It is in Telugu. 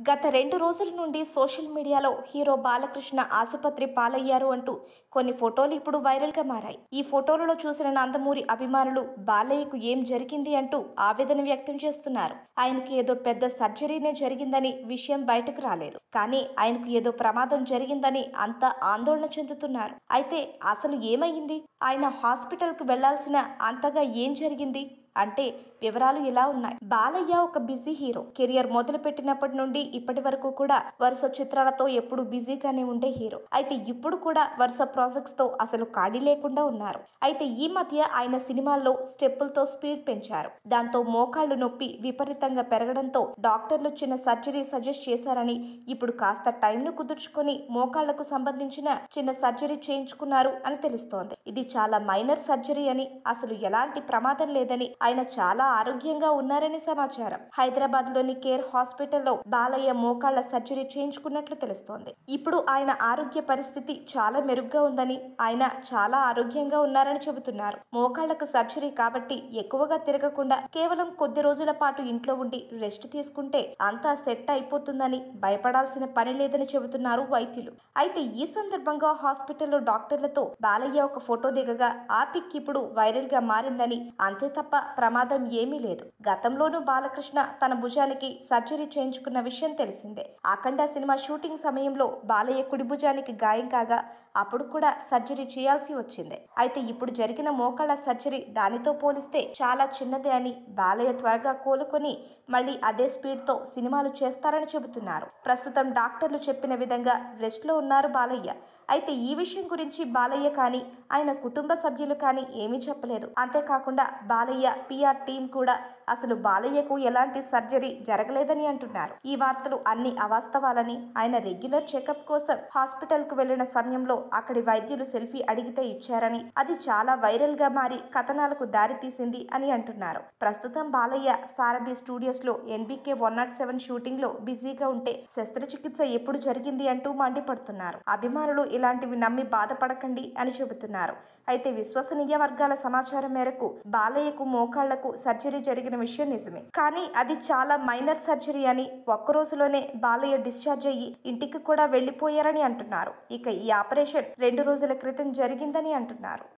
గత రెండు రోజుల నుండి సోషల్ మీడియాలో హీరో బాలకృష్ణ ఆసుపత్రి పాలయ్యారు అంటూ కొన్ని ఫోటోలు ఇప్పుడు వైరల్గా మారాయి ఈ ఫోటోలలో చూసిన నందమూరి అభిమానులు బాలయ్యకు ఏం జరిగింది అంటూ ఆవేదన వ్యక్తం చేస్తున్నారు ఆయనకి ఏదో పెద్ద సర్జరీనే జరిగిందని విషయం బయటకు రాలేదు కానీ ఆయనకు ఏదో ప్రమాదం జరిగిందని అంతా ఆందోళన చెందుతున్నారు అయితే అసలు ఏమైంది ఆయన హాస్పిటల్కు వెళ్లాల్సిన అంతగా ఏం జరిగింది అంటే వివరాలు ఇలా ఉన్నాయి బాలయ్య ఒక బిజీ హీరో కెరియర్ మొదలు పెట్టినప్పటి నుండి ఇప్పటి వరకు కూడా వరుస చిత్రాలతో ఎప్పుడు బిజీగానే ఉండే హీరో అయితే ఇప్పుడు కూడా వరుస ప్రాజెక్ట్స్ తో అసలు ఖాళీ లేకుండా ఉన్నారు అయితే ఈ మధ్య ఆయన సినిమాల్లో స్టెప్పులతో స్పీడ్ పెంచారు దాంతో మోకాళ్లు నొప్పి విపరీతంగా పెరగడంతో డాక్టర్లు చిన్న సర్జరీ సజెస్ట్ చేశారని ఇప్పుడు కాస్త టైంను కుదుర్చుకొని మోకాళ్లకు సంబంధించిన చిన్న సర్జరీ చేయించుకున్నారు అని తెలుస్తోంది ఇది చాలా మైనర్ సర్జరీ అని అసలు ఎలాంటి ప్రమాదం లేదని ఆయన చాలా ఆరోగ్యంగా ఉన్నారని సమాచారం హైదరాబాద్ లోని కేర్ హాస్పిటల్లో బాలయ్య మోకాళ్ల సర్జరీ చేయించుకున్నట్లు తెలుస్తోంది ఇప్పుడు ఆయన ఆరోగ్య పరిస్థితి చాలా మెరుగ్గా ఉందని ఆయన చాలా ఆరోగ్యంగా ఉన్నారని చెబుతున్నారు మోకాళ్లకు సర్జరీ కాబట్టి ఎక్కువగా తిరగకుండా కేవలం కొద్ది రోజుల పాటు ఇంట్లో ఉండి రెస్ట్ తీసుకుంటే అంతా సెట్ అయిపోతుందని భయపడాల్సిన పని లేదని చెబుతున్నారు వైద్యులు అయితే ఈ సందర్భంగా హాస్పిటల్లో డాక్టర్లతో బాలయ్య ఒక ఫోటో దిగగా ఆ పిక్ ఇప్పుడు వైరల్ గా మారిందని అంతే తప్ప ప్రమాదం ఏమీ లేదు గతంలోనూ బాలకృష్ణ తన భుజానికి సర్జరీ చేయించుకున్న విషయం తెలిసిందే అఖండ సినిమా షూటింగ్ సమయంలో బాలయ్య కుడి భుజానికి గాయం కాగా అప్పుడు కూడా సర్జరీ చేయాల్సి వచ్చింది అయితే ఇప్పుడు జరిగిన మోకాళ్ల సర్జరీ దానితో పోలిస్తే చాలా చిన్నదే అని బాలయ్య త్వరగా కోలుకొని మళ్ళీ అదే స్పీడ్తో సినిమాలు చేస్తారని చెబుతున్నారు ప్రస్తుతం డాక్టర్లు చెప్పిన విధంగా రెస్ట్లో ఉన్నారు బాలయ్య అయితే ఈ విషయం గురించి బాలయ్య కానీ ఆయన కుటుంబ సభ్యులు కానీ ఏమీ చెప్పలేదు అంతేకాకుండా బాలయ్య పిఆర్ టీం కూడా అసలు బాలయ్యకు ఎలాంటి సర్జరీ జరగలేదని అంటున్నారు ఈ వార్తలు అన్ని అవాస్తవాలని ఆయన రెగ్యులర్ చెకప్ కోసం హాస్పిటల్ కు వెళ్లిన సమయంలో అక్కడి వైద్యులు సెల్ఫీ అడిగితే ఇచ్చారని అది చాలా వైరల్ గా మారి కథనాలకు దారితీసింది అని అంటున్నారు ప్రస్తుతం బాలయ్య సారథి స్టూడియోస్ లో NBK one not seven shooting లో బిజీగా ఉంటే శస్త్రచికిత్స ఎప్పుడు జరిగింది అంటూ మండిపడుతున్నారు అభిమానులు ఇలాంటివి నమ్మి బాధపడకండి అని చెబుతున్నారు అయితే విశ్వసనీయ వర్గాల సమాచారం మేరకు బాలయ్యకు మోకాళ్లకు సర్జరీ జరిగిన విషయం నిజమే కానీ అది చాలా మైనర్ సర్జరీ అని ఒక్క రోజులోనే బాలయ్య డిశ్చార్జ్ అయ్యి ఇంటికి కూడా వెళ్లిపోయారని అంటున్నారు ఇక ఈ ఆపరేషన్ రెండు రోజుల క్రితం జరిగిందని అంటున్నారు